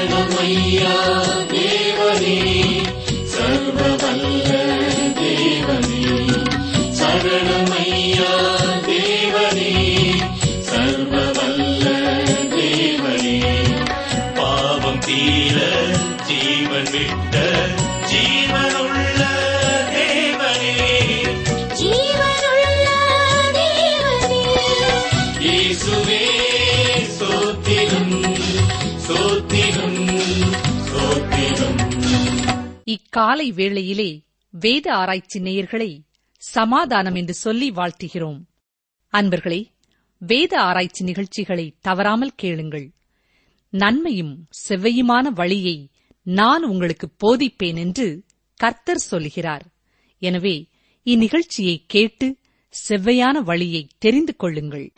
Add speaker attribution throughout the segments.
Speaker 1: சரணமையா தேவனே சர்வ வல்ல தேவனே சரணமையா தேவனே சர்வ வல்ல தேவனே பாவம் தீர ஜீவன் விட்ட ஜீவனுள்ள தேவனே
Speaker 2: ஜீவனுள்ள தேவனே
Speaker 1: இயேசுவே சோத்திரம் சோத்திரம் சோத்திரம்
Speaker 3: இக்காலை வேளையிலே வேத ஆராய்ச்சி நேயர்களை சமாதானம் என்று சொல்லி வாழ்த்துகிறோம் அன்பர்களே வேத ஆராய்ச்சி நிகழ்ச்சிகளை தவறாமல் கேளுங்கள் நன்மையும் செவ்வையுமான வழியை நான் உங்களுக்கு போதிப்பேன் என்று கர்த்தர் சொல்கிறார் எனவே இந்நிகழ்ச்சியை கேட்டு செவ்வையான வழியை தெரிந்து கொள்ளுங்கள்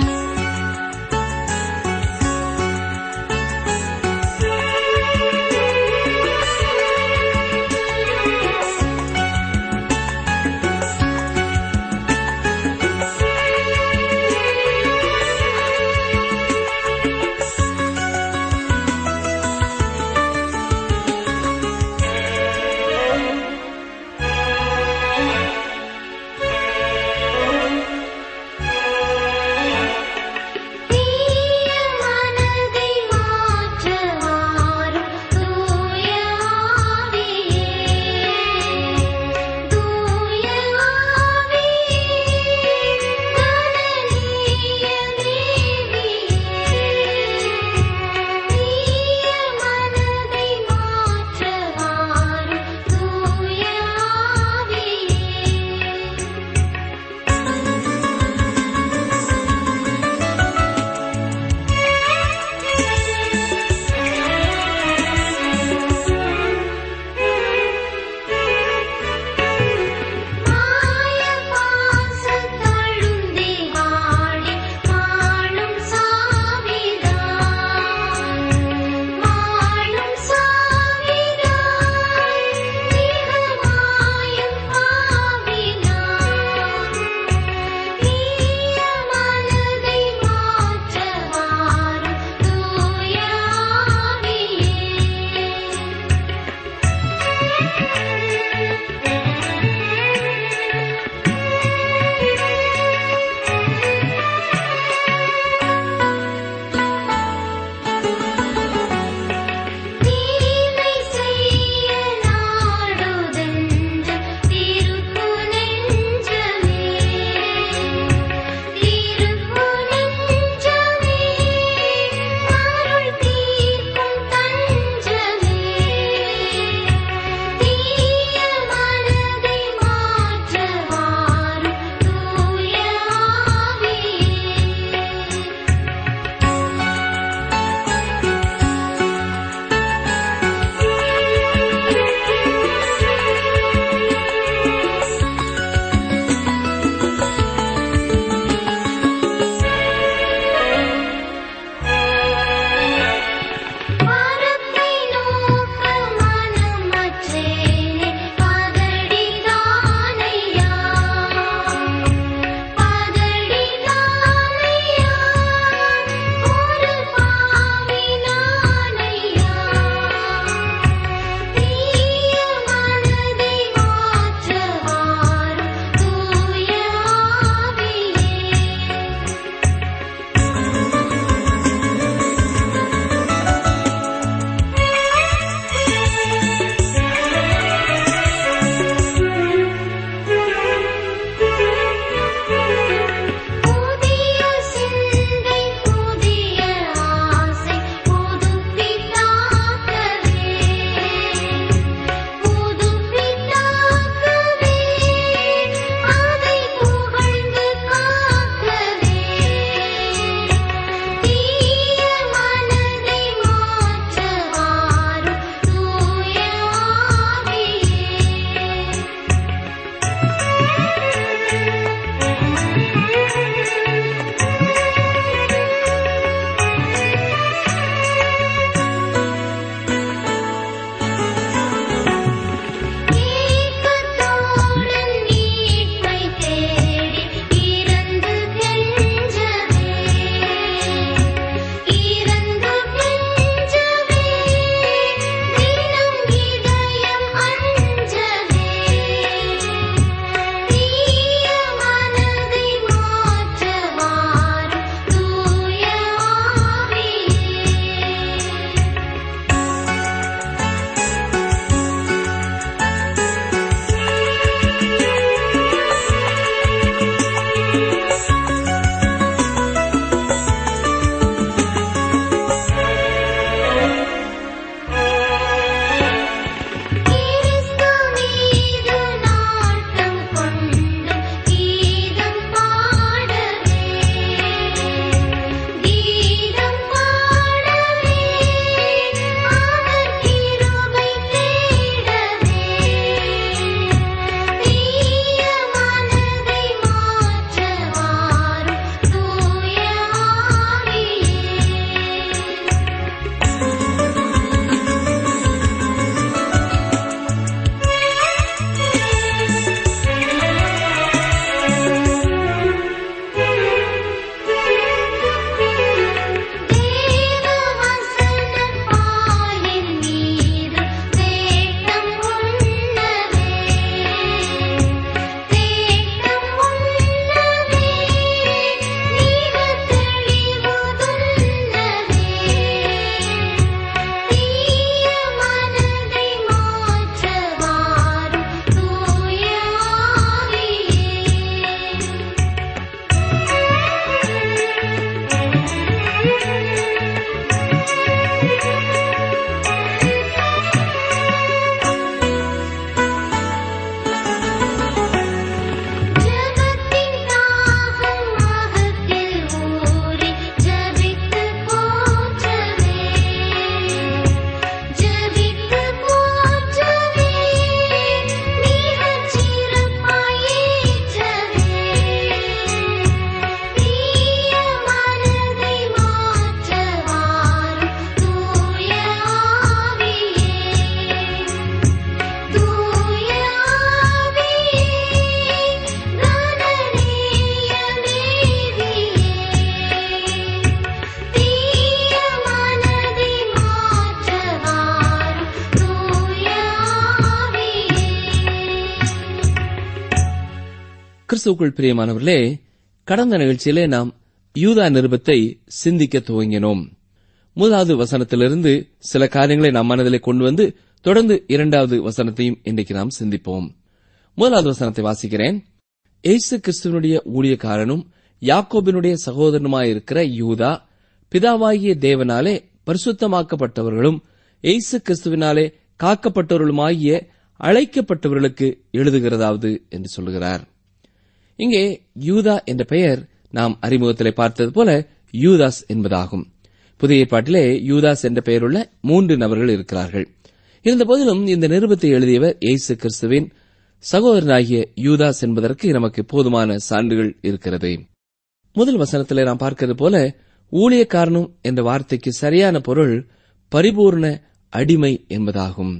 Speaker 4: கிறிஸ்துவுக்குள் பிரியமானவர்களே கடந்த நிகழ்ச்சியிலே நாம் யூதா நிருபத்தை சிந்திக்க துவங்கினோம் முதலாவது வசனத்திலிருந்து சில காரியங்களை நாம் மனதிலே கொண்டு வந்து தொடர்ந்து இரண்டாவது வசனத்தையும் இன்றைக்கு நாம் சிந்திப்போம் முதலாவது வசனத்தை வாசிக்கிறேன் இயேசு கிறிஸ்துவனுடைய ஊழியக்காரனும் யாக்கோபினுடைய சகோதரனுமாயிருக்கிற யூதா பிதாவாகிய தேவனாலே பரிசுத்தமாக்கப்பட்டவர்களும் இயேசு கிறிஸ்துவினாலே காக்கப்பட்டவர்களுமாகிய அழைக்கப்பட்டவர்களுக்கு எழுதுகிறதாவது என்று சொல்லுகிறார் இங்கே யூதா என்ற பெயர் நாம் அறிமுகத்திலே பார்த்தது போல யூதாஸ் என்பதாகும் புதிய ஏற்பாட்டிலே யூதாஸ் என்ற பெயருள்ள மூன்று நபர்கள் இருக்கிறார்கள் இருந்தபோதிலும் இந்த நிருபத்தை எழுதியவர் இயேசு கிறிஸ்துவின் சகோதரனாகிய யூதாஸ் என்பதற்கு நமக்கு போதுமான சான்றுகள் இருக்கிறது முதல் வசனத்திலே நாம் பார்க்கிறது போல ஊழியக்காரனும் என்ற வார்த்தைக்கு சரியான பொருள் பரிபூர்ண அடிமை என்பதாகும்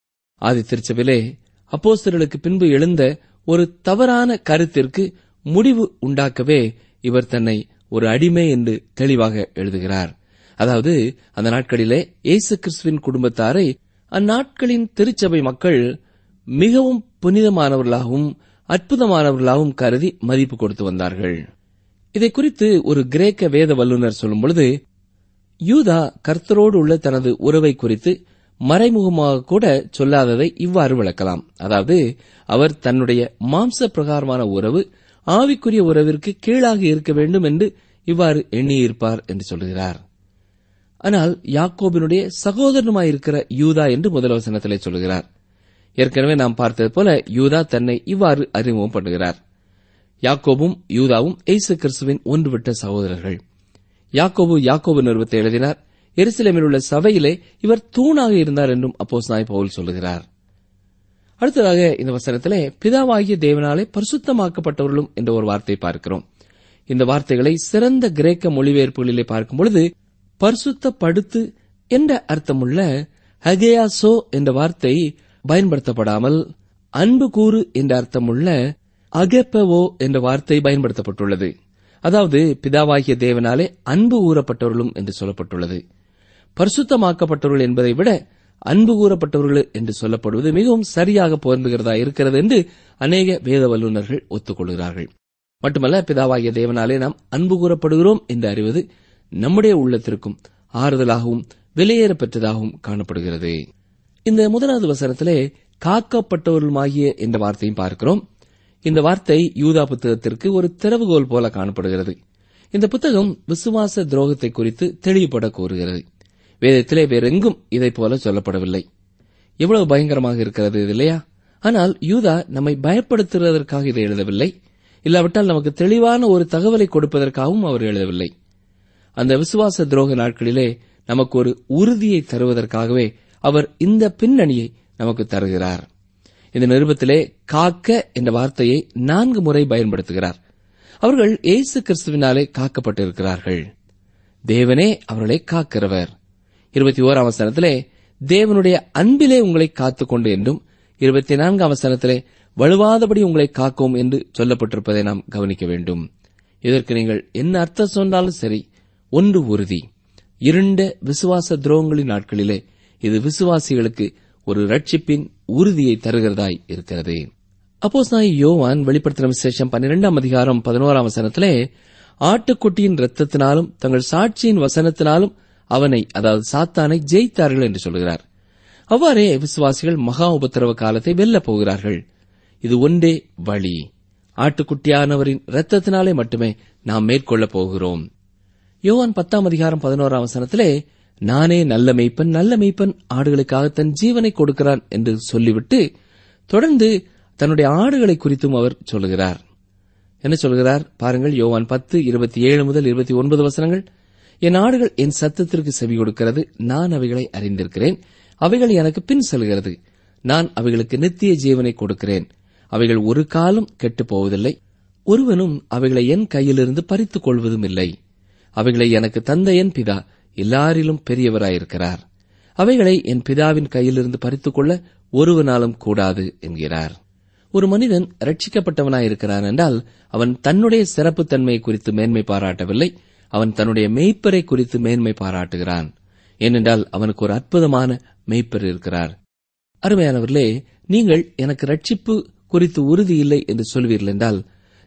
Speaker 4: ஆதி திருச்சபையிலே அப்போஸ்தலர்களுக்கு பின்பு எழுந்த ஒரு தவறான கருத்திற்கு முடிவு உண்டாக்கவே இவர் தன்னை ஒரு அடிமை என்று தெளிவாக எழுதுகிறார் அதாவது அந்த நாட்களிலே இயேசு கிறிஸ்துவின் குடும்பத்தாரை அந்நாட்களின் திருச்சபை மக்கள் மிகவும் புனிதமானவர்களாகவும் அற்புதமானவர்களாகவும் கருதி மதிப்பு கொடுத்து வந்தார்கள் இதை குறித்து ஒரு கிரேக்க வேத வல்லுநர் சொல்லும் பொழுது யூதா கர்த்தரோடு உள்ள தனது உறவை குறித்து மறைமுகமாக கூட சொல்லாததை இவ்வாறு விளக்கலாம் அதாவது அவர் தன்னுடைய மாம்ச பிரகாரமான உறவு ஆவிக்குரிய உறவிற்கு கீழாக இருக்க வேண்டும் என்று இவ்வாறு எண்ணியிருப்பார் என்று சொல்கிறார் ஆனால் யாக்கோபினுடைய சகோதரனுமாயிருக்கிற யூதா என்று முதல் வசனத்திலே சொல்கிறார் ஏற்கனவே நாம் பார்த்தது போல யூதா தன்னை இவ்வாறு அறிமுகம் பண்ணுகிறார் யாக்கோபும் யூதாவும் இயேசு கிறிஸ்துவின் ஒன்றுவிட்ட சகோதரர்கள் யாக்கோபு யாக்கோபு நிறுவத்தை எழுதினார் எருசலேமில் உள்ள சபையிலே இவர் தூணாக இருந்தார் என்றும் அப்போஸ் நாய் பவுல் சொல்லுகிறார் அடுத்ததாக இந்த வசனத்திலே பிதாவாகிய தேவனாலே பரிசுத்தமாக்கப்பட்டவர்களும் என்ற ஒரு வார்த்தை பார்க்கிறோம் இந்த வார்த்தைகளை சிறந்த கிரேக்க மொழிபெயர்ப்புகளிலே பார்க்கும் பொழுது பரிசுத்தப்படுத்து என்ற அர்த்தமுள்ள ஹகேயாசோ என்ற வார்த்தை பயன்படுத்தப்படாமல் அன்பு கூறு என்ற அர்த்தமுள்ள அகெப்பவோ என்ற வார்த்தை பயன்படுத்தப்பட்டுள்ளது அதாவது பிதாவாகிய தேவனாலே அன்பு கூறப்பட்டவர்களும் என்று சொல்லப்பட்டுள்ளது பரிசுத்தமாக்கப்பட்டவர்கள் என்பதை விட அன்பு கூறப்பட்டவர்கள் என்று சொல்லப்படுவது மிகவும் சரியாக பொருந்துகிறதா இருக்கிறது என்று அநேக வேத வல்லுநர்கள் ஒத்துக்கொள்கிறார்கள் மட்டுமல்ல பிதாவாகிய தேவனாலே நாம் அன்பு கூறப்படுகிறோம் என்று அறிவது நம்முடைய உள்ளத்திற்கும் ஆறுதலாகவும் வெளியேற பெற்றதாகவும் காணப்படுகிறது இந்த முதலாவது வசனத்திலே காக்கப்பட்டவர்களுமாகிய என்ற வார்த்தையும் பார்க்கிறோம் இந்த வார்த்தை யூதா புத்தகத்திற்கு ஒரு திறவுகோல் போல காணப்படுகிறது இந்த புத்தகம் விசுவாச துரோகத்தை குறித்து தெளிவுபட கூறுகிறது வேதத்திலே வேறெங்கும் இதைப் போல சொல்லப்படவில்லை எவ்வளவு பயங்கரமாக இருக்கிறது இது இல்லையா ஆனால் யூதா நம்மை பயப்படுத்துவதற்காக இதை எழுதவில்லை இல்லாவிட்டால் நமக்கு தெளிவான ஒரு தகவலை கொடுப்பதற்காகவும் அவர் எழுதவில்லை அந்த விசுவாச துரோக நாட்களிலே நமக்கு ஒரு உறுதியை தருவதற்காகவே அவர் இந்த பின்னணியை நமக்கு தருகிறார் இந்த நிருபத்திலே காக்க என்ற வார்த்தையை நான்கு முறை பயன்படுத்துகிறார் அவர்கள் இயேசு கிறிஸ்துவினாலே காக்கப்பட்டிருக்கிறார்கள் தேவனே அவர்களை காக்கிறவர் இருபத்தி ஓராம் வசனத்திலே தேவனுடைய அன்பிலே உங்களை காத்துக்கொண்டு என்றும் இருபத்தி நான்காம் வசனத்திலே வலுவாதபடி உங்களை காக்கும் என்று சொல்லப்பட்டிருப்பதை நாம் கவனிக்க வேண்டும் இதற்கு நீங்கள் என்ன அர்த்தம் சொன்னாலும் சரி ஒன்று உறுதி இருண்ட விசுவாச துரோகங்களின் நாட்களிலே இது விசுவாசிகளுக்கு ஒரு ரட்சிப்பின் உறுதியை தருகிறதாய் இருக்கிறது அப்போஸ் நாய் யோவான் வெளிப்படுத்தின விசேஷம் பன்னிரெண்டாம் அதிகாரம் பதினோராம் வசனத்திலே ஆட்டுக்குட்டியின் இரத்தத்தினாலும் தங்கள் சாட்சியின் வசனத்தினாலும் அவனை அதாவது சாத்தானை ஜெயித்தார்கள் என்று சொல்கிறார் அவ்வாறே விசுவாசிகள் மகா உபத்திரவ காலத்தை வெல்லப் போகிறார்கள் இது ஒன்றே வழி ஆட்டுக்குட்டியானவரின் இரத்தத்தினாலே மட்டுமே நாம் மேற்கொள்ளப் போகிறோம் யோவான் பத்தாம் அதிகாரம் பதினோராம் வசனத்திலே நானே நல்ல மெய்ப்பன் நல்ல மெய்ப்பன் ஆடுகளுக்காக தன் ஜீவனை கொடுக்கிறான் என்று சொல்லிவிட்டு தொடர்ந்து தன்னுடைய ஆடுகளை குறித்தும் அவர் சொல்லுகிறார் என்ன சொல்கிறார் பாருங்கள் யோவான் பத்து இருபத்தி ஏழு முதல் இருபத்தி ஒன்பது வசனங்கள் என் ஆடுகள் என் சத்தத்திற்கு செவி கொடுக்கிறது நான் அவைகளை அறிந்திருக்கிறேன் அவைகள் எனக்கு பின் செல்கிறது நான் அவைகளுக்கு நித்திய ஜீவனை கொடுக்கிறேன் அவைகள் ஒரு காலம் கெட்டுப் போவதில்லை ஒருவனும் அவைகளை என் கையிலிருந்து பறித்துக் கொள்வதும் இல்லை அவைகளை எனக்கு தந்த என் பிதா எல்லாரிலும் பெரியவராயிருக்கிறார் அவைகளை என் பிதாவின் கையிலிருந்து பறித்துக் கொள்ள ஒருவனாலும் கூடாது என்கிறார் ஒரு மனிதன் ரட்சிக்கப்பட்டவனாயிருக்கிறான் என்றால் அவன் தன்னுடைய சிறப்புத்தன்மையை குறித்து மேன்மை பாராட்டவில்லை அவன் தன்னுடைய மெய்ப்பரை குறித்து மேன்மை பாராட்டுகிறான் ஏனென்றால் அவனுக்கு ஒரு அற்புதமான மெய்ப்பர் இருக்கிறார் அருமையானவர்களே நீங்கள் எனக்கு ரட்சிப்பு குறித்து உறுதி இல்லை என்று சொல்வீர்கள் என்றால்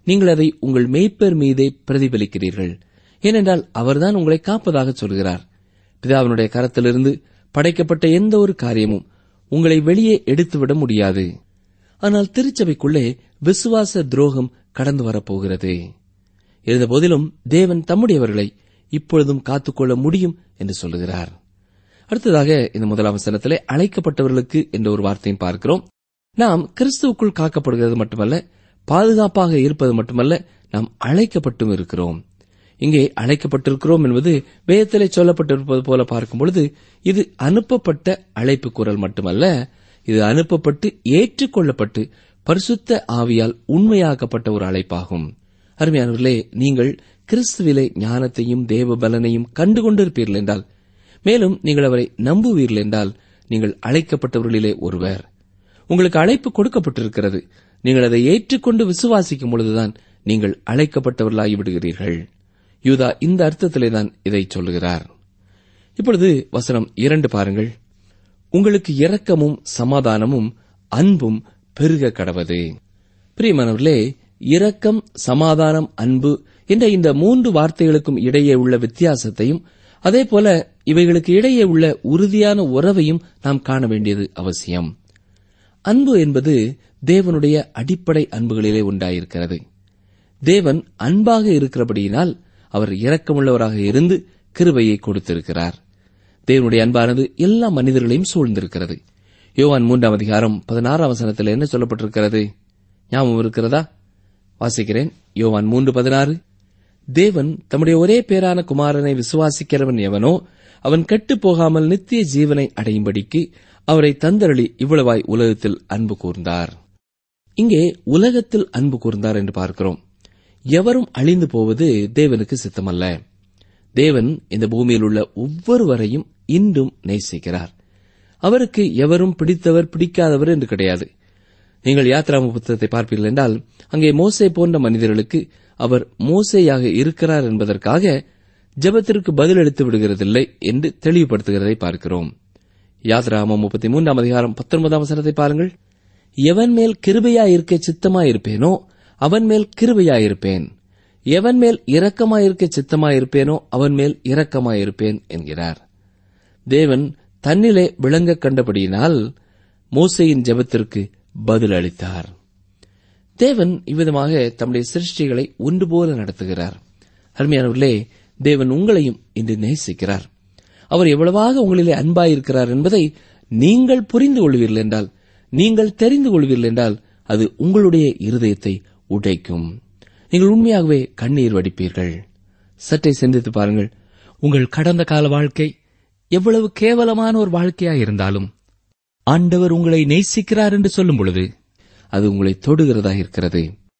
Speaker 4: நீங்கள் அதை உங்கள் மேய்ப்பர் மீதே பிரதிபலிக்கிறீர்கள் ஏனென்றால் அவர்தான் உங்களை காப்பதாக சொல்கிறார் பிதாவினுடைய கரத்திலிருந்து படைக்கப்பட்ட எந்த ஒரு காரியமும் உங்களை வெளியே எடுத்துவிட முடியாது ஆனால் திருச்சபைக்குள்ளே விசுவாச துரோகம் கடந்து வரப்போகிறது இருந்தபோதிலும் தேவன் தம்முடையவர்களை இப்பொழுதும் காத்துக்கொள்ள முடியும் என்று சொல்லுகிறார் அடுத்ததாக இந்த முதலாம் வசனத்திலே அழைக்கப்பட்டவர்களுக்கு என்ற ஒரு வேர்த்தையும் பார்க்கிறோம் நாம் கிறிஸ்துவுக்குள் காக்கப்படுகிறது மட்டுமல்ல பாதுகாப்பாக இருப்பது மட்டுமல்ல நாம் அழைக்கப்பட்டும் இருக்கிறோம் இங்கே அழைக்கப்பட்டிருக்கிறோம் என்பது வேதத்திலே சொல்லப்பட்டிருப்பது போல பார்க்கும் பொழுது இது அனுப்பப்பட்ட அழைப்பு குரல் மட்டுமல்ல இது அனுப்பப்பட்டு ஏற்றுக்கொள்ளப்பட்டு பரிசுத்த ஆவியால் உண்மையாக்கப்பட்ட ஒரு அழைப்பாகும் அருமையானவர்களே நீங்கள் கிறிஸ்துவிலே ஞானத்தையும் தேவ பலனையும் கண்டுகொண்டிருப்பீர்கள் என்றால் மேலும் நீங்கள் அவரை நம்புவீர்கள் என்றால் நீங்கள் அழைக்கப்பட்டவர்களிலே ஒருவர் உங்களுக்கு அழைப்பு கொடுக்கப்பட்டிருக்கிறது நீங்கள் அதை ஏற்றுக்கொண்டு விசுவாசிக்கும் பொழுதுதான் நீங்கள் அழைக்கப்பட்டவர்களாகி விடுகிறீர்கள் யூதா இந்த அர்த்தத்திலே தான் இதை சொல்லுகிறார் இப்பொழுது வசனம் இரண்டு பாருங்கள் உங்களுக்கு இரக்கமும் சமாதானமும் அன்பும் பெருக கடவது பிரியமானவர்களே இரக்கம் சமாதானம் அன்பு என்ற இந்த மூன்று வார்த்தைகளுக்கும் இடையே உள்ள வித்தியாசத்தையும் அதே போல இவைகளுக்கு இடையே உள்ள உறுதியான உறவையும் நாம் காண வேண்டியது அவசியம் அன்பு என்பது தேவனுடைய அடிப்படை அன்புகளிலே உண்டாயிருக்கிறது தேவன் அன்பாக இருக்கிறபடியினால் அவர் இரக்கமுள்ளவராக இருந்து கிருபையை கொடுத்திருக்கிறார் தேவனுடைய அன்பானது எல்லா மனிதர்களையும் சூழ்ந்திருக்கிறது யோவான் மூன்றாம் அதிகாரம் பதினாறாம் வசனத்தில் என்ன சொல்லப்பட்டிருக்கிறது ஞாபகம் இருக்கிறதா வாசிக்கிறேன் யோவான் மூன்று பதினாறு தேவன் தம்முடைய ஒரே பேரான குமாரனை விசுவாசிக்கிறவன் எவனோ அவன் கெட்டுப் போகாமல் நித்திய ஜீவனை அடையும்படிக்கு அவரை தந்தரளி இவ்வளவாய் உலகத்தில் அன்பு கூர்ந்தார் இங்கே உலகத்தில் அன்பு கூர்ந்தார் என்று பார்க்கிறோம் எவரும் அழிந்து போவது தேவனுக்கு சித்தமல்ல தேவன் இந்த பூமியில் உள்ள ஒவ்வொருவரையும் இன்றும் நேசிக்கிறார் அவருக்கு எவரும் பிடித்தவர் பிடிக்காதவர் என்று கிடையாது நீங்கள் யாத்ராம புத்தகத்தை பார்ப்பீர்கள் என்றால் அங்கே மோசே போன்ற மனிதர்களுக்கு அவர் மோசேயாக இருக்கிறார் என்பதற்காக ஜெபத்திற்கு பதிலளித்து விடுகிறதில்லை என்று தெளிவுபடுத்துகிறதை பார்க்கிறோம் யாத்ராமம் முப்பத்தி மூன்றாம் அதிகாரம் பத்தொன்பதாம் வசனத்தை பாருங்கள் எவன் மேல் கிருபையாயிருக்க சித்தமாயிருப்பேனோ அவன் மேல் கிருபையாயிருப்பேன் எவன் மேல் இரக்கமாயிருக்க சித்தமாயிருப்பேனோ அவன் மேல் இரக்கமாயிருப்பேன் என்கிறார் தேவன் தன்னிலே விளங்க கண்டபடியினால் மோசையின் ஜெபத்திற்கு பதில் அளித்தார் தேவன் இவ்விதமாக தம்முடைய சிருஷ்டிகளை ஒன்று போல நடத்துகிறார் அருமையானவர்களே தேவன் உங்களையும் இன்று நேசிக்கிறார் அவர் எவ்வளவாக உங்களிலே அன்பாயிருக்கிறார் என்பதை நீங்கள் புரிந்து கொள்வீர்கள் என்றால் நீங்கள் தெரிந்து கொள்வீர்கள் என்றால் அது உங்களுடைய இருதயத்தை உடைக்கும் நீங்கள் உண்மையாகவே கண்ணீர் வடிப்பீர்கள் சற்றே சிந்தித்து பாருங்கள் உங்கள் கடந்த கால வாழ்க்கை எவ்வளவு கேவலமான ஒரு வாழ்க்கையா இருந்தாலும் ஆண்டவர் உங்களை நேசிக்கிறார் என்று சொல்லும் பொழுது அது உங்களை தொடுகிறதா இருக்கிறது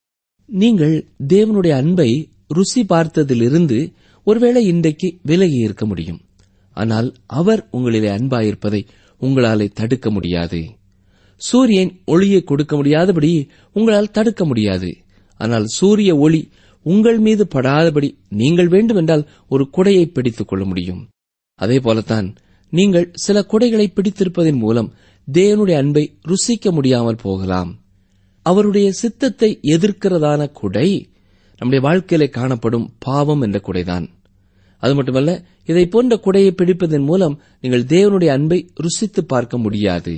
Speaker 4: நீங்கள் தேவனுடைய அன்பை ருசி பார்த்ததிலிருந்து ஒருவேளை இன்றைக்கு விலகி இருக்க முடியும் ஆனால் அவர் உங்களிலே அன்பாயிருப்பதை உங்களாலே தடுக்க முடியாது சூரியன் ஒளியை கொடுக்க முடியாதபடி உங்களால் தடுக்க முடியாது ஆனால் சூரிய ஒளி உங்கள் மீது படாதபடி நீங்கள் வேண்டுமென்றால் ஒரு குடையை பிடித்துக் கொள்ள முடியும் அதே போலத்தான் நீங்கள் சில குடைகளை பிடித்திருப்பதன் மூலம் தேவனுடைய அன்பை ருசிக்க முடியாமல் போகலாம் அவருடைய சித்தத்தை எதிர்க்கிறதான குடை நம்முடைய வாழ்க்கையிலே காணப்படும் பாவம் என்ற குடைதான் அது மட்டுமல்ல இதை போன்ற குடையை பிடிப்பதன் மூலம் நீங்கள் தேவனுடைய அன்பை ருசித்து பார்க்க முடியாது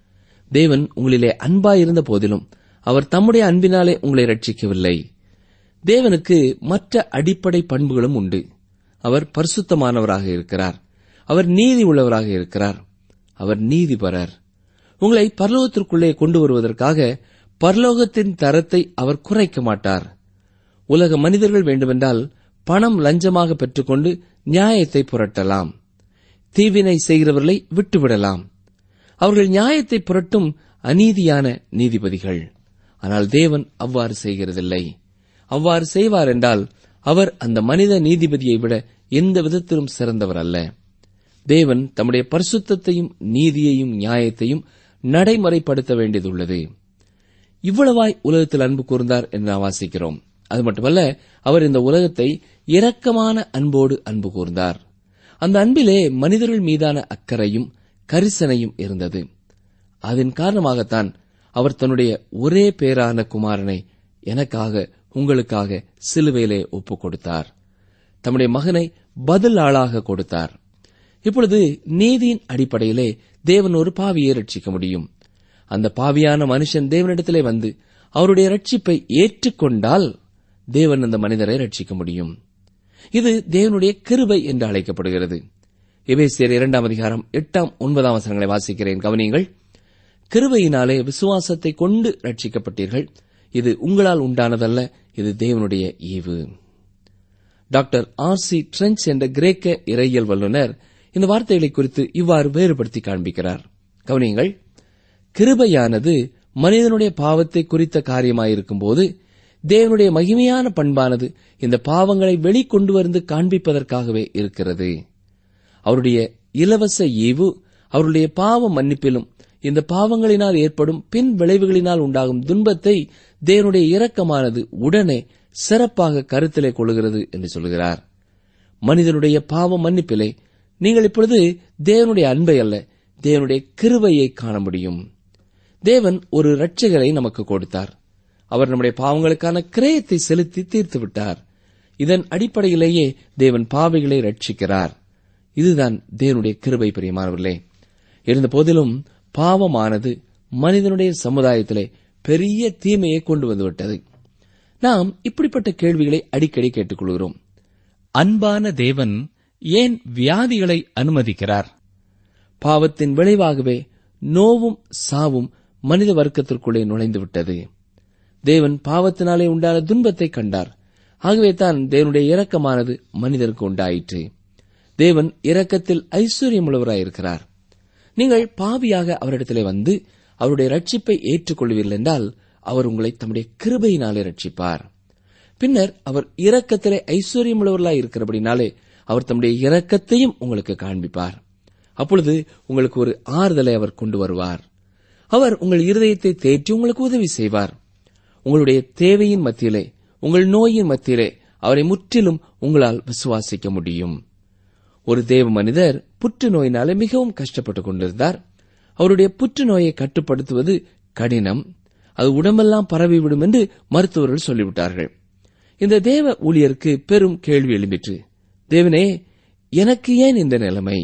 Speaker 4: தேவன் உங்களிலே அன்பாயிருந்த போதிலும் அவர் தம்முடைய அன்பினாலே உங்களை ரட்சிக்கவில்லை தேவனுக்கு மற்ற அடிப்படை பண்புகளும் உண்டு அவர் பரிசுத்தமானவராக இருக்கிறார் அவர் நீதி உள்ளவராக இருக்கிறார் அவர் நீதிபரர் உங்களை பரலோகத்திற்குள்ளே கொண்டு வருவதற்காக பரலோகத்தின் தரத்தை அவர் குறைக்க மாட்டார் உலக மனிதர்கள் வேண்டுமென்றால் பணம் லஞ்சமாக பெற்றுக்கொண்டு நியாயத்தை புரட்டலாம் தீவினை செய்கிறவர்களை விட்டுவிடலாம் அவர்கள் நியாயத்தை புரட்டும் அநீதியான நீதிபதிகள் ஆனால் தேவன் அவ்வாறு செய்கிறதில்லை அவ்வாறு செய்வார் என்றால் அவர் அந்த மனித நீதிபதியை விட எந்த விதத்திலும் சிறந்தவர் அல்ல தேவன் தம்முடைய பரிசுத்தத்தையும் நீதியையும் நியாயத்தையும் நடைமுறைப்படுத்த வேண்டியதுள்ளது இவ்வளவாய் உலகத்தில் அன்பு கூர்ந்தார் என்று நாம் வாசிக்கிறோம் அது மட்டுமல்ல அவர் இந்த உலகத்தை இரக்கமான அன்போடு அன்பு கூர்ந்தார் அந்த அன்பிலே மனிதர்கள் மீதான அக்கறையும் கரிசனையும் இருந்தது அதன் காரணமாகத்தான் அவர் தன்னுடைய ஒரே பேரான குமாரனை எனக்காக உங்களுக்காக சிலுவையிலே ஒப்புக் கொடுத்தார் தம்முடைய மகனை பதில் ஆளாக கொடுத்தார் இப்பொழுது நீதியின் அடிப்படையிலே தேவன் ஒரு பாவியை ரட்சிக்க முடியும் அந்த பாவியான மனுஷன் தேவனிடத்திலே வந்து அவருடைய ரட்சிப்பை ஏற்றுக்கொண்டால் தேவன் அந்த மனிதரை ரட்சிக்க முடியும் இது தேவனுடைய கிருபை என்று அழைக்கப்படுகிறது எபேசியர் இரண்டாம் அதிகாரம் எட்டாம் ஒன்பதாம் வசனங்களை வாசிக்கிறேன் கவனியுங்கள் கிருபையினாலே விசுவாசத்தை கொண்டு ரட்சிக்கப்பட்டீர்கள் இது உங்களால் உண்டானதல்ல இது தேவனுடைய ஈவு டாக்டர் ஆர் சி ட்ரென்ச் என்ற கிரேக்க இறையியல் வல்லுநர் இந்த வார்த்தைகளை குறித்து இவ்வாறு வேறுபடுத்தி காண்பிக்கிறார் கவனியுங்கள் கிருபையானது மனிதனுடைய பாவத்தை குறித்த காரியமாயிருக்கும் போது தேவனுடைய மகிமையான பண்பானது இந்த பாவங்களை வெளிக்கொண்டு வந்து காண்பிப்பதற்காகவே இருக்கிறது அவருடைய இலவச ஈவு அவருடைய பாவ மன்னிப்பிலும் இந்த பாவங்களினால் ஏற்படும் பின் விளைவுகளினால் உண்டாகும் துன்பத்தை தேவனுடைய இரக்கமானது உடனே சிறப்பாக கருத்திலே கொள்கிறது என்று சொல்கிறார் மனிதனுடைய பாவ மன்னிப்பிலே நீங்கள் இப்பொழுது தேவனுடைய அன்பை அல்ல தேவனுடைய கிருபையை காண முடியும் தேவன் ஒரு இரட்சகரை நமக்கு கொடுத்தார் அவர் நம்முடைய பாவங்களுக்கான கிரயத்தை செலுத்தி தீர்த்து விட்டார் இதன் அடிப்படையிலேயே தேவன் பாவிகளை ரட்சிக்கிறார் இதுதான் தேவனுடைய கிருபை பிரியமானவர்களே இருந்த போதிலும் பாவமானது மனிதனுடைய சமுதாயத்திலே பெரிய தீமையை கொண்டு வந்துவிட்டது நாம் இப்படிப்பட்ட கேள்விகளை அடிக்கடி கேட்டுக்கொள்கிறோம்
Speaker 5: அன்பான தேவன் ஏன் வியாதிகளை அனுமதிக்கிறார்
Speaker 4: பாவத்தின் விளைவாகவே நோவும் சாவும் மனித வர்க்கத்திற்குள்ளே நுழைந்துவிட்டது தேவன் பாவத்தினாலே உண்டான துன்பத்தை கண்டார் ஆகவே தான் தேவனுடைய இரக்கமானது மனிதருக்கு உண்டாயிற்று தேவன் இரக்கத்தில் ஐஸ்வர்யமுள்ளவராயிருக்கிறார் நீங்கள் பாவியாக அவரிடத்திலே வந்து அவருடைய ரட்சிப்பை ஏற்றுக்கொள்வீர்கள் என்றால் அவர் உங்களை தம்முடைய கிருபையினாலே ரட்சிப்பார் பின்னர் அவர் இரக்கத்திலே ஐஸ்வர்யமுள்ளவர்களாய் இருக்கிறபடினாலே அவர் தம்முடைய இரக்கத்தையும் உங்களுக்கு காண்பிப்பார் அப்பொழுது உங்களுக்கு ஒரு ஆறுதலை அவர் கொண்டு வருவார் அவர் உங்கள் இருதயத்தை தேற்றி உங்களுக்கு உதவி செய்வார் உங்களுடைய தேவையின் மத்தியிலே உங்கள் நோயின் மத்தியிலே அவரை முற்றிலும் உங்களால் விசுவாசிக்க முடியும் ஒரு தேவ மனிதர் புற்றுநோயினாலே மிகவும் கஷ்டப்பட்டுக் கொண்டிருந்தார் அவருடைய புற்றுநோயை கட்டுப்படுத்துவது கடினம் அது உடம்பெல்லாம் பரவிவிடும் என்று மருத்துவர்கள் சொல்லிவிட்டார்கள் இந்த தேவ ஊழியருக்கு பெரும் கேள்வி எழும்பிற்று தேவனே எனக்கு ஏன் இந்த நிலைமை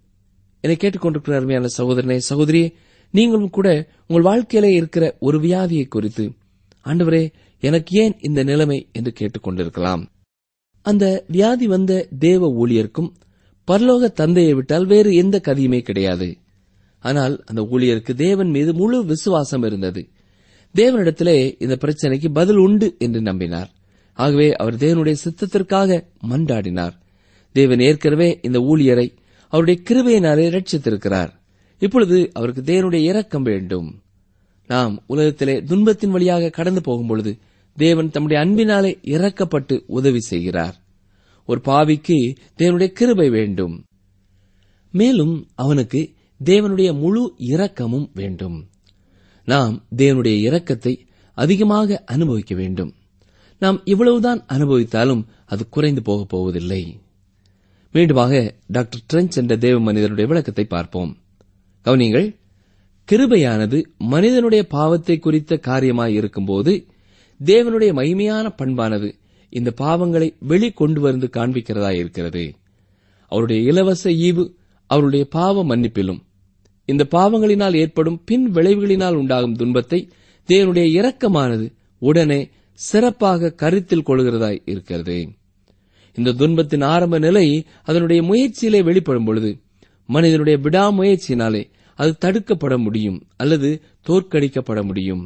Speaker 4: என்னை கேட்டுக்கொண்டிருக்கிற அருமையான சகோதரனே சகோதரியே நீங்களும் கூட உங்கள் வாழ்க்கையிலே இருக்கிற ஒரு வியாதியை குறித்து ஆண்டவரே எனக்கு ஏன் இந்த நிலைமை என்று கேட்டுக்கொண்டிருக்கலாம் அந்த வியாதி வந்த தேவ ஊழியருக்கும் பரலோக தந்தையை விட்டால் வேறு எந்த கதியுமே கிடையாது ஆனால் அந்த ஊழியருக்கு தேவன் மீது முழு விசுவாசம் இருந்தது தேவனிடத்திலே இந்த பிரச்சனைக்கு பதில் உண்டு என்று நம்பினார் ஆகவே அவர் தேவனுடைய சித்தத்திற்காக மன்றாடினார் தேவன் ஏற்கனவே இந்த ஊழியரை அவருடைய கிருபையினாலே ரட்சித்திருக்கிறார் இப்பொழுது அவருக்கு தேவனுடைய இரக்கம் வேண்டும் நாம் உலகத்திலே துன்பத்தின் வழியாக கடந்து போகும்பொழுது தேவன் தம்முடைய அன்பினாலே இறக்கப்பட்டு உதவி செய்கிறார் ஒரு பாவிக்கு தேவனுடைய கிருபை வேண்டும் மேலும் அவனுக்கு தேவனுடைய முழு இரக்கமும் வேண்டும் நாம் தேவனுடைய இரக்கத்தை அதிகமாக அனுபவிக்க வேண்டும் நாம் இவ்வளவுதான் அனுபவித்தாலும் அது குறைந்து போகப் போவதில்லை மீண்டுமாக டாக்டர் ட்ரென்ச் என்ற தேவ மனிதனுடைய விளக்கத்தை பார்ப்போம் கவனிங்கள் கிருபையானது மனிதனுடைய பாவத்தை குறித்த காரியமாய் இருக்கும்போது தேவனுடைய மகிமையான பண்பானது இந்த பாவங்களை வெளிக்கொண்டு வந்து காண்பிக்கிறதா இருக்கிறது அவருடைய இலவச ஈவு அவருடைய பாவ மன்னிப்பிலும் இந்த பாவங்களினால் ஏற்படும் பின் விளைவுகளினால் உண்டாகும் துன்பத்தை தேவனுடைய இரக்கமானது உடனே சிறப்பாக கருத்தில் கொள்கிறதாய் இருக்கிறது இந்த துன்பத்தின் ஆரம்ப நிலை அதனுடைய முயற்சியிலே வெளிப்படும் பொழுது மனிதனுடைய விடாமுயற்சியினாலே அது தடுக்கப்பட முடியும் அல்லது தோற்கடிக்கப்பட முடியும்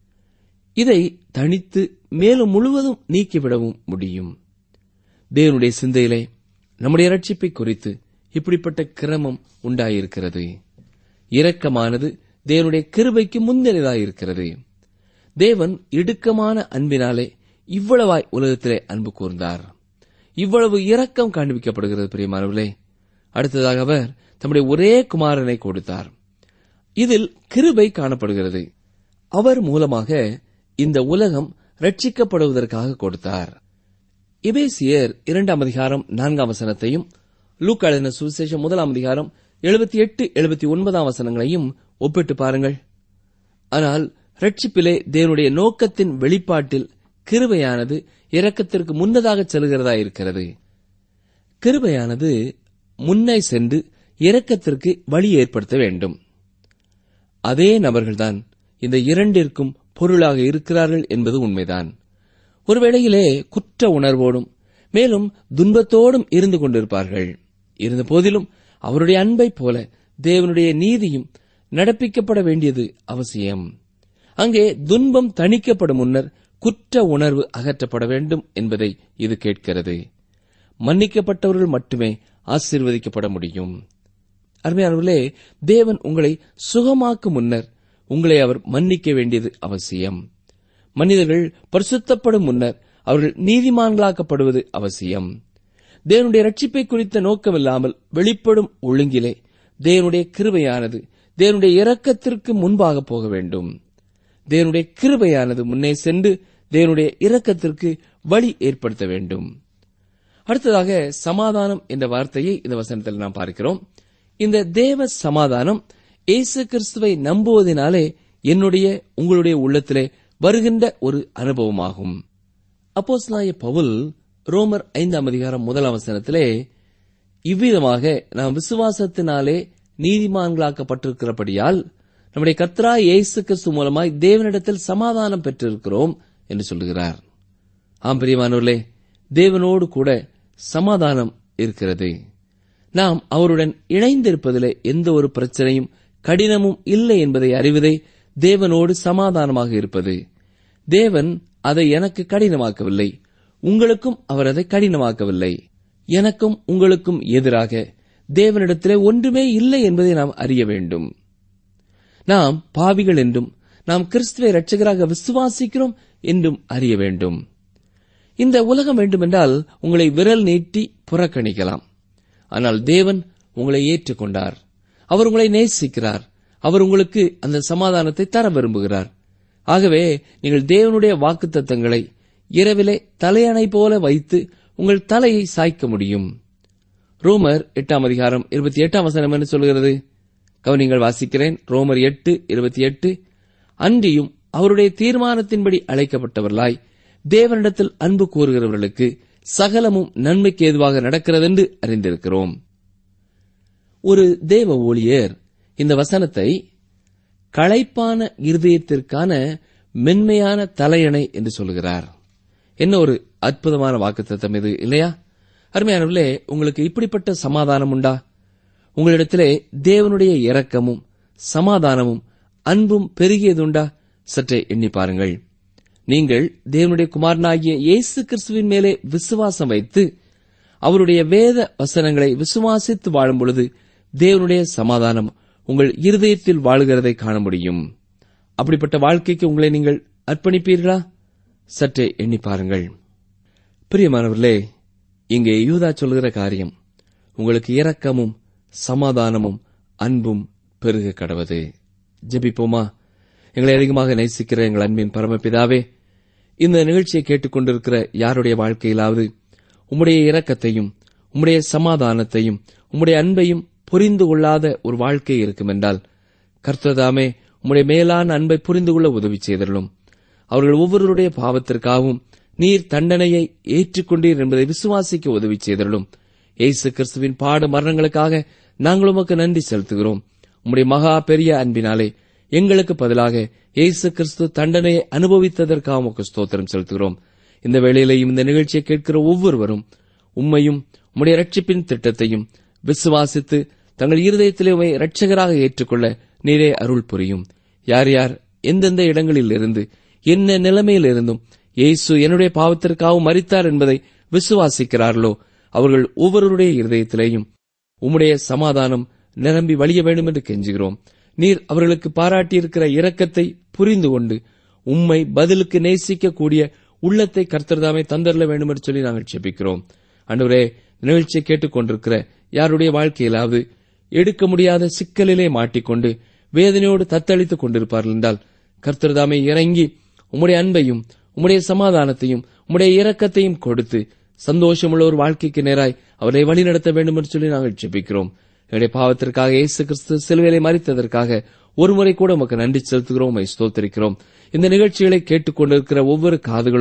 Speaker 4: இதை தனித்து மேலும் முழுவதும் நீக்கிவிடவும் முடியும் தேவனுடைய சிந்தையிலே நம்முடைய ரட்சிப்பை குறித்து இப்படிப்பட்ட கிரமம் உண்டாயிருக்கிறது இரக்கமானது தேவனுடைய கிருபைக்கு முன்னிலையாயிருக்கிறது தேவன் இடுக்கமான அன்பினாலே இவ்வளவாய் உலகத்திலே அன்பு கூர்ந்தார் இவ்வளவு இரக்கம் காண்பிக்கப்படுகிறது பிரியமானவர்களே அடுத்ததாக அவர் தம்முடைய ஒரே குமாரனை கொடுத்தார் இதில் கிருபை காணப்படுகிறது அவர் மூலமாக இந்த உலகம் ரட்சிக்கப்படுவதற்காக கொடுத்தார் இபேசியர் இரண்டாம் அதிகாரம் நான்காம் வசனத்தையும் லூக்காளின சுவிசேஷம் முதலாம் அதிகாரம் எழுபத்தி எட்டு எழுபத்தி ஒன்பதாம் வசனங்களையும் ஒப்பிட்டு பாருங்கள் ஆனால் ரட்சிப்பிலே தேவனுடைய நோக்கத்தின் வெளிப்பாட்டில் கிருபையானது இரக்கத்திற்கு முன்னதாக செல்கிறதா இருக்கிறது கிருபையானது முன்னே சென்று இரக்கத்திற்கு வழி ஏற்படுத்த வேண்டும் அதே நபர்கள்தான் இந்த இரண்டிற்கும் பொருளாக இருக்கிறார்கள் என்பது உண்மைதான் ஒருவேளையிலே குற்ற உணர்வோடும் மேலும் துன்பத்தோடும் இருந்து கொண்டிருப்பார்கள் இருந்த போதிலும் அவருடைய அன்பைப் போல தேவனுடைய நீதியும் நடப்பிக்கப்பட வேண்டியது அவசியம் அங்கே துன்பம் தணிக்கப்படும் முன்னர் குற்ற உணர்வு அகற்றப்பட வேண்டும் என்பதை இது கேட்கிறது மன்னிக்கப்பட்டவர்கள் மட்டுமே ஆசீர்வதிக்கப்பட முடியும் அருமையானவர்களே தேவன் உங்களை சுகமாக்கும் முன்னர் உங்களை அவர் மன்னிக்க வேண்டியது அவசியம் மனிதர்கள் பரிசுத்தப்படும் முன்னர் அவர்கள் நீதிமான்களாக்கப்படுவது அவசியம் தேவனுடைய ரட்சிப்பை குறித்த நோக்கமில்லாமல் வெளிப்படும் ஒழுங்கிலே தேவனுடைய கிருபையானது தேவனுடைய இரக்கத்திற்கு முன்பாக போக வேண்டும் தேவனுடைய கிருபையானது முன்னே சென்று தேவனுடைய இரக்கத்திற்கு வழி ஏற்படுத்த வேண்டும் அடுத்ததாக சமாதானம் என்ற வார்த்தையை இந்த வசனத்தில் நாம் பார்க்கிறோம் இந்த தேவ சமாதானம் இயேசு கிறிஸ்துவை நம்புவதனாலே என்னுடைய உங்களுடைய உள்ளத்திலே வருகின்ற ஒரு அனுபவமாகும் அப்போஸ்தலனாகிய பவுல் ரோமர் ஐந்தாம் அதிகாரம் முதலாம் வசனத்திலே இவ்விதமாக நாம் விசுவாசத்தினாலே நீதிமான்களாக்கப்பட்டிருக்கிறபடியால் நம்முடைய கத்ரா இயேசு கிறிஸ்து மூலமாய் தேவனிடத்தில் சமாதானம் பெற்றிருக்கிறோம் என்று சொல்லுகிறார் ஆம் பிரியமானவர்களே தேவனோடு கூட சமாதானம் இருக்கிறது நாம் அவருடன் இணைந்திருப்பதிலே எந்த ஒரு பிரச்சனையும் கடினமும் இல்லை என்பதை அறிவதே தேவனோடு சமாதானமாக இருப்பது தேவன் அதை எனக்கு கடினமாக்கவில்லை உங்களுக்கும் அவர் அதை கடினமாக்கவில்லை எனக்கும் உங்களுக்கும் எதிராக தேவனிடத்திலே ஒன்றுமே இல்லை என்பதை நாம் அறிய வேண்டும் நாம் பாவிகள் என்றும் நாம் கிறிஸ்துவை இரட்சகராக விசுவாசிக்கிறோம் என்றும் அறிய வேண்டும் இந்த உலகம் வேண்டுமென்றால் உங்களை விரல் நீட்டி புறக்கணிக்கலாம் ஆனால் தேவன் உங்களை ஏற்றுக்கொண்டார் அவர் உங்களை நேசிக்கிறார் அவர் உங்களுக்கு அந்த சமாதானத்தை தர விரும்புகிறார் ஆகவே நீங்கள் தேவனுடைய வாக்குத்தத்தங்களை இரவிலே தலையணை போல வைத்து உங்கள் தலையை சாய்க்க முடியும் ரோமர் எட்டாம் அதிகாரம் இருபத்தி எட்டாம் வசனம் என்ன சொல்கிறது கவனிங்கள் வாசிக்கிறேன் ரோமர் எட்டு இருபத்தி எட்டு அன்றியும் அவருடைய தீர்மானத்தின்படி அழைக்கப்பட்டவர்களாய் தேவனிடத்தில் அன்பு கூறுகிறவர்களுக்கு சகலமும் நன்மைக்கு ஏதுவாக நடக்கிறதென்று அறிந்திருக்கிறோம் ஒரு தேவ ஊழியர் இந்த வசனத்தை களைப்பான இருதயத்திற்கான மென்மையான தலையணை என்று சொல்கிறார் என்ன ஒரு அற்புதமான வாக்குத்தத்தம் இது இல்லையா அருமையானவர்களே உங்களுக்கு இப்படிப்பட்ட சமாதானம் உண்டா உங்களிடத்திலே தேவனுடைய இரக்கமும் சமாதானமும் அன்பும் பெருகியதுண்டா சற்றே எண்ணி பாருங்கள் நீங்கள் தேவனுடைய குமாரனாகிய இயேசு கிறிஸ்துவின் மேலே விசுவாசம் வைத்து அவருடைய வேத வசனங்களை விசுவாசித்து வாழும் பொழுது தேவனுடைய சமாதானம் உங்கள் இருதயத்தில் வாழுகிறதை காண முடியும் அப்படிப்பட்ட வாழ்க்கைக்கு உங்களை நீங்கள் அர்ப்பணிப்பீர்களா சற்றே எண்ணி பாருங்கள் பிரியமானவர்களே இங்கே யூதா சொல்கிற காரியம் உங்களுக்கு இரக்கமும் சமாதானமும் அன்பும் பெருக கடவது ஜெபிப்போமா எங்களை அதிகமாக நேசிக்கிற எங்கள் அன்பின் பரமபிதாவே இந்த நிகழ்ச்சியை கேட்டுக்கொண்டிருக்கிற யாருடைய வாழ்க்கையிலாவது உம்முடைய இரக்கத்தையும் உம்முடைய சமாதானத்தையும் உம்முடைய அன்பையும் புரிந்து கொள்ளாத ஒரு வாழ்க்கை இருக்குமென்றால் கர்த்ததாமே உம்முடைய மேலான அன்பை புரிந்து கொள்ள உதவி செய்தருளும் அவர்கள் ஒவ்வொருவருடைய பாவத்திற்காகவும் நீர் தண்டனையை ஏற்றுக்கொண்டீர் என்பதை விசுவாசிக்க உதவி செய்தருளும் இயேசு கிறிஸ்துவின் பாடு மரணங்களுக்காக நாங்கள் உமக்கு நன்றி செலுத்துகிறோம் உம்முடைய மகா பெரிய அன்பினாலே எங்களுக்கு பதிலாக இயேசு கிறிஸ்து தண்டனையை அனுபவித்ததற்காக உமக்கு ஸ்தோத்திரம் செலுத்துகிறோம் இந்த வேளையிலையும் இந்த நிகழ்ச்சியை கேட்கிற ஒவ்வொருவரும் உம்மையும் உம்முடைய ரட்சிப்பின் திட்டத்தையும் விசுவாசித்து தங்கள் இருதயத்திலே உம்மை இரட்சகராக ஏற்றுக்கொள்ள நீரே அருள் புரியும் யார் யார் எந்தெந்த இடங்களில் இருந்து என்ன நிலைமையில் இருந்தும் இயேசு என்னுடைய பாவத்திற்காகவும் மரித்தார் என்பதை விசுவாசிக்கிறார்களோ அவர்கள் ஒவ்வொருவருடைய இருதயத்திலேயும் உம்முடைய சமாதானம் நிரம்பி வழிய வேண்டும் என்று கெஞ்சுகிறோம் நீர் அவர்களுக்கு பாராட்டியிருக்கிற இரக்கத்தை புரிந்து கொண்டு உம்மை பதிலுக்கு நேசிக்கக்கூடிய உள்ளத்தை கர்த்தர்தாமே தந்தரல வேண்டும் என்று சொல்லி நாங்கள் செபிக்கிறோம் அன்றுவரே நிகழ்ச்சியை கேட்டுக்கொண்டிருக்கிற யாருடைய வாழ்க்கையிலாவது எடுக்க முடியாத சிக்கலிலே மாட்டிக்கொண்டு வேதனையோடு தத்தளித்துக் கொண்டிருப்பார்கள் என்றால் கர்த்தர்தாமே இறங்கி உம்முடைய அன்பையும் உம்முடைய சமாதானத்தையும் உம்முடைய இரக்கத்தையும் கொடுத்து சந்தோஷமுள்ள ஒரு வாழ்க்கைக்கு நேராய் அவரை வழிநடத்த வேண்டும் என்று சொல்லி நாங்கள் ஜெபிக்கிறோம் என்னுடைய பாவத்திற்காக இயேசு கிறிஸ்து சிலுவையிலே மறித்ததற்காக ஒருமுறை கூட உமக்கு நன்றி செலுத்துகிறோம் உம்மை ஸ்தோத்திரிக்கிறோம் இந்த நிகழ்ச்சிகளை கேட்டுக்கொண்டிருக்கிற ஒவ்வொரு காதுகளும்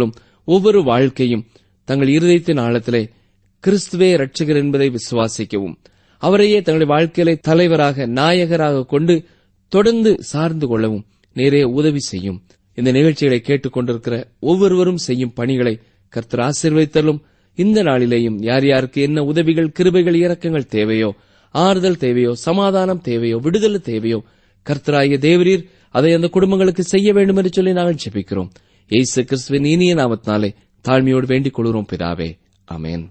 Speaker 4: ஒவ்வொரு வாழ்க்கையும் தங்கள் இருதயத்தின் ஆழத்திலே கிறிஸ்துவே ரட்சகர் என்பதை விசுவாசிக்கவும் அவரையே தங்களுடைய வாழ்க்கையிலே தலைவராக நாயகராக கொண்டு தொடர்ந்து சார்ந்து கொள்ளவும் நேரே உதவி செய்யும் இந்த நிகழ்ச்சிகளை கேட்டுக் கொண்டிருக்கிற ஒவ்வொருவரும் செய்யும் பணிகளை கர்த்தர் ஆசீர்வதித்தலும் இந்த நாளிலேயும் யார் யாருக்கு என்ன உதவிகள் கிருபைகள் இரக்கங்கள் தேவையோ ஆறுதல் தேவையோ சமாதானம் தேவையோ விடுதலை தேவையோ கர்த்தராகிய தேவரீர் அதை அந்த குடும்பங்களுக்கு செய்ய வேண்டும் என்று சொல்லி நாங்கள் ஜெபிக்கிறோம் இயேசு கிறிஸ்துவின் இனிய நாமத்தினாலே தாழ்மையோடு வேண்டிக் கொள்கிறோம் பிதாவே அமேன்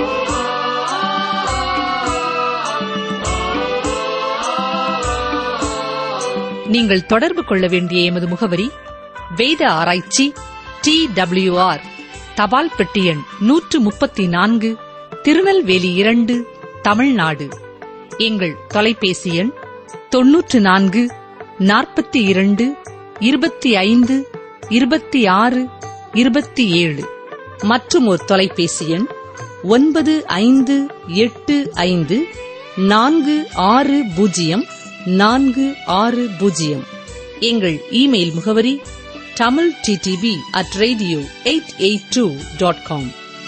Speaker 3: நீங்கள் தொடர்பு கொள்ள வேண்டிய எமது முகவரி வேத ஆராய்ச்சி டி ஆர் தபால் பெட்டி எண் நூற்று முப்பத்தி நான்கு திருநெல்வேலி இரண்டு தமிழ்நாடு எங்கள் தொலைபேசி எண் தொன்னூற்று நான்கு நாற்பத்தி இரண்டு இருபத்தி ஐந்து இருபத்தி ஆறு இருபத்தி ஏழு மற்றும் ஒரு தொலைபேசி எண் ஒன்பது ஐந்து எட்டு ஐந்து நான்கு ஆறு பூஜ்ஜியம் நான்கு ஆறு பூஜ்ஜியம் எங்கள் இமெயில் முகவரி Tamil DTP at radio eight eight two dot com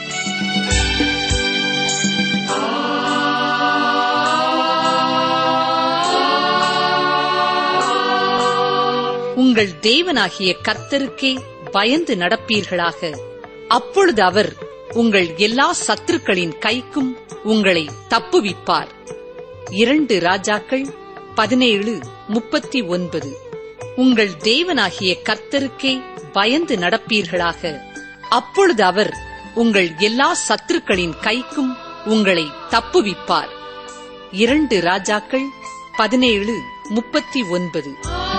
Speaker 3: உங்கள் தேவனாகிய கர்த்தருக்கே பயந்து நடப்பீர்களாக அப்பொழுது அவர் உங்கள் எல்லா சத்துருக்களின் கைக்கும் உங்களை தப்புவிப்பார் இரண்டு ராஜாக்கள் பதினேழு முப்பத்தி ஒன்பது உங்கள் தேவனாகிய கர்த்தருக்கே பயந்து நடப்பீர்களாக அப்பொழுது அவர் உங்கள் எல்லா சத்துருக்களின் கைக்கும் உங்களை தப்புவிப்பார் இரண்டு ராஜாக்கள் பதினேழு முப்பத்தி ஒன்பது